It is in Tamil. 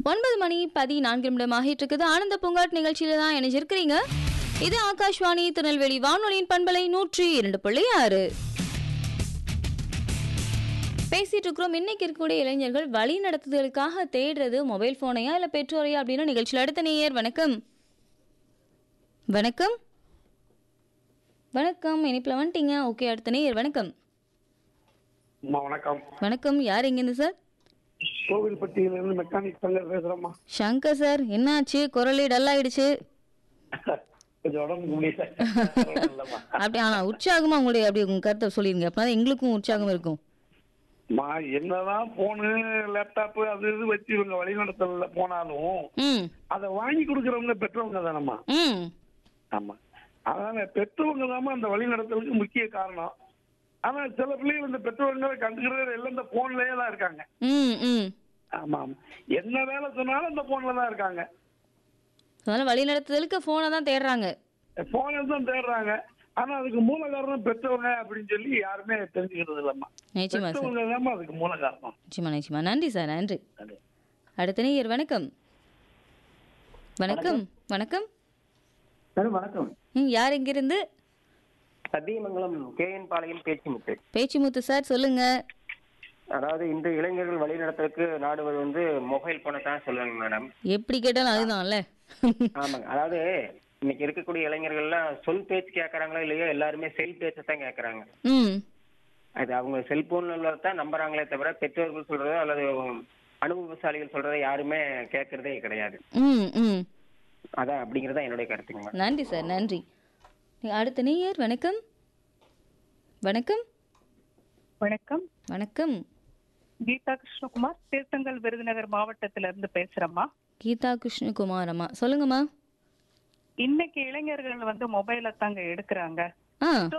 ஒன்பது மணி பதினான்கு நிமிடம் ஆகிட்டு இருக்குது ஆனந்த பூங்காட் நிகழ்ச்சியில தான் இணைஞ்சிருக்கிறீங்க இது ஆகாஷ்வாணி திருநெல்வேலி வானொலியின் பண்பலை நூற்றி இரண்டு புள்ளி ஆறு பேசிட்டு இருக்கிறோம் இன்னைக்கு இருக்கக்கூடிய இளைஞர்கள் வழி நடத்துதலுக்காக தேடுறது மொபைல் போனையா இல்ல பெற்றோரையா அப்படின்னு நிகழ்ச்சியில் அடுத்த நேயர் வணக்கம் வணக்கம் வணக்கம் இனிப்பில் வந்துட்டீங்க ஓகே அடுத்த நேயர் வணக்கம் அம்மா வணக்கம் வணக்கம் யார் எங்கேருந்து சார் கோவில்பட்டியிலிருந்து மெக்கானிக் சங்கர் பேசுறேம்மா சங்கர் சார் என்னாச்சு குரலே டல் ஆயிடுச்சு கொஞ்சம் உடம்பு முடியல இல்லம்மா. அப்படி ஆனா உற்சாகமா உங்களுடைய அப்படி உங்க கருத்தை சொல்லிருங்க அப்பதான் எங்களுக்கும் உற்சாகம் இருக்கும் அம்மா என்னதான் போனு லேப்டாப் அது இது வச்சு இவங்க வழிநடத்தல போனாலும் ம் அதை வாங்கி கொடுக்கறவங்க பெற்றவங்க தானம்மா ம் ஆமா அதனால பெற்றவங்க தாம்மா அந்த வழிநடத்தலுக்கு முக்கிய காரணம் ஆனா சில பிள்ளைகள் இந்த பெற்றவங்களை கண்டுக்கிறது எல்லாம் இந்த போன்லயே தான் இருக்காங்க ம் ம் ஆமா ஆமா என்ன வேலை சொன்னாலும் இந்த போன்ல தான் இருக்காங்க அதனால வழி நடத்துதலுக்கு போனை தான் தேடுறாங்க போனை தான் தேடுறாங்க ஆனா அதுக்கு மூல காரணம் பெற்றவங்க அப்படின்னு சொல்லி யாருமே தெரிஞ்சுக்கிறது இல்லம்மா நிச்சயமா சார் பெற்றவங்க தாம்மா அதுக்கு மூல காரணம் நிச்சயமா நிச்சயமா நன்றி சார் நன்றி அடுத்த நேயர் வணக்கம் வணக்கம் வணக்கம் மேடம் வணக்கம் ம் யார் எங்கிருந்து சத்தியமங்கலம் கேஎன் பாளையம் பேச்சுமுத்து பேச்சுமுத்து சார் சொல்லுங்க அதாவது இந்த இளைஞர்கள் வழிநடத்துறதுக்கு நாடுவது வந்து மொபைல் போனை தான் சொல்லுவாங்க மேடம் எப்படி கேட்டாலும் அதுதான்ல ஆமாங்க அதாவது இன்னைக்கு இருக்கக்கூடிய இளைஞர்கள்லாம் சொல் பேச்சு கேட்கறாங்களோ இல்லையோ எல்லாருமே செல் பேச்சை தான் கேட்கறாங்க ம் அது அவங்க செல்போன்ல தான் நம்புறாங்களே தவிர பெற்றோர்கள் சொல்றதோ அல்லது அனுபவசாலிகள் சொல்றதை யாருமே கேட்கறதே கிடையாது ம் ம் அதான் அப்படிங்கறத என்னுடைய கருத்துங்க மேடம் நன்றி சார் நன்றி அடுத்த நேயர் வணக்கம் வணக்கம் வணக்கம் வணக்கம் கீதா கிருஷ்ணகுமார் தீர்த்தங்கல் விருதுநகர் மாவட்டத்துல இருந்து பேசுறேம்மா கீதா கிருஷ்ணகுமார் அம்மா சொல்லுங்கம்மா இன்னைக்கு இளைஞர்கள் வந்து மொபைலை தாங்க எடுக்கிறாங்க ஆ